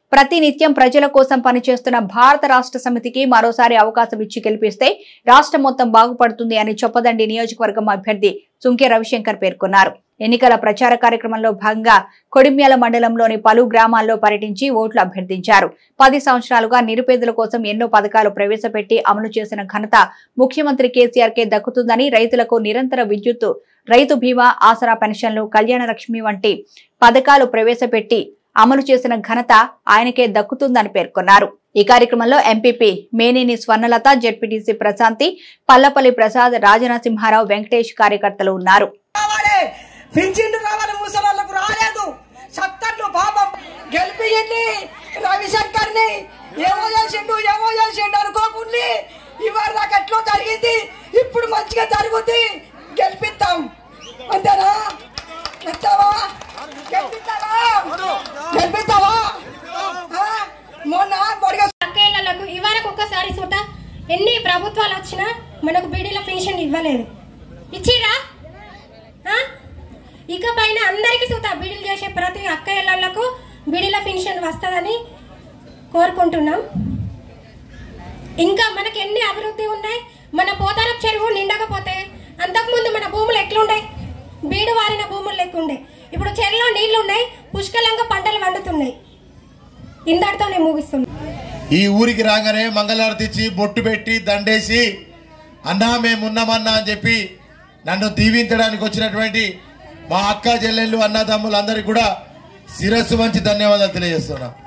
ప్రతినిత్యం ప్రజల కోసం పనిచేస్తున్న భారత రాష్ట్ర సమితికి మరోసారి అవకాశం ఇచ్చి గెలిపిస్తే రాష్ట్రం మొత్తం బాగుపడుతుంది అని చొప్పదండి నియోజకవర్గం అభ్యర్థి సుంకె రవిశంకర్ పేర్కొన్నారు ఎన్నికల ప్రచార కార్యక్రమంలో భాగంగా కొడిమ్యాల మండలంలోని పలు గ్రామాల్లో పర్యటించి ఓట్లు అభ్యర్థించారు పది సంవత్సరాలుగా నిరుపేదల కోసం ఎన్నో పథకాలు ప్రవేశపెట్టి అమలు చేసిన ఘనత ముఖ్యమంత్రి కేసీఆర్ కే దక్కుతుందని రైతులకు నిరంతర విద్యుత్తు రైతు బీమా ఆసరా పెన్షన్లు కళ్యాణ లక్ష్మి వంటి పథకాలు ప్రవేశపెట్టి అమలు చేసిన ఘనత ఆయనకే దక్కుతుందని పేర్కొన్నారు ఈ కార్యక్రమంలో ఎంపీపీ మేనేని స్వర్ణలత జెడ్పీటీసీ ప్రశాంతి పల్లపల్లి ప్రసాద్ రాజనరసింహారావు వెంకటేష్ కార్యకర్తలు ఉన్నారు రావాలి పింఛన్లు రావాలి ముసలాళ్ళకు రాలేదు సత్తర్లు పాపం గెలిపియండి రవిశంకర్ ని ఏమో చేసిండు ఏమో చేసిండు అనుకోకుండా ఇవాళ నాకు ఎట్లో జరిగింది ఇప్పుడు మంచిగా జరుగుద్ది గెలిపిస్తాం అంతేనా గెలుస్తావా గెలిపిస్తావా గెలిపిస్తావా ఆ? మొన్న బొడిగ అక్కేళ్లకు ఇవరకు ఒక్కసారి చూట ఎన్ని ప్రభుత్వాలు వచ్చినా మనకు బీడీల పెన్షన్ ఇవ్వలేదు ఇచ్చిరా ఆ? ఇకపైన అందరికీ చూత బీడీలు చేసే ప్రతి అక్కయ్యలకు బీడీల పెన్షన్ వస్తుందని కోరుకుంటున్నాం ఇంకా మనకి ఎన్ని అభివృద్ధి ఉన్నాయి మన పోతారపు చెరువు నిండకపోతే అంతకుముందు మన భూములు ఎట్లుండే బీడు వారిన భూములు లెక్కుండే ఇప్పుడు చెరువులో నీళ్లు ఉన్నాయి పుష్కలంగా పంటలు వండుతున్నాయి ఇందటితో నేను ముగిస్తున్నాను ఈ ఊరికి రాగానే మంగళారతి ఇచ్చి బొట్టు పెట్టి దండేసి అన్నా మేమున్నామన్నా అని చెప్పి నన్ను దీవించడానికి వచ్చినటువంటి మా అక్క చెల్లెళ్ళు అన్నదమ్ములు అందరికి కూడా శిరస్సు మంచి ధన్యవాదాలు తెలియజేస్తున్నా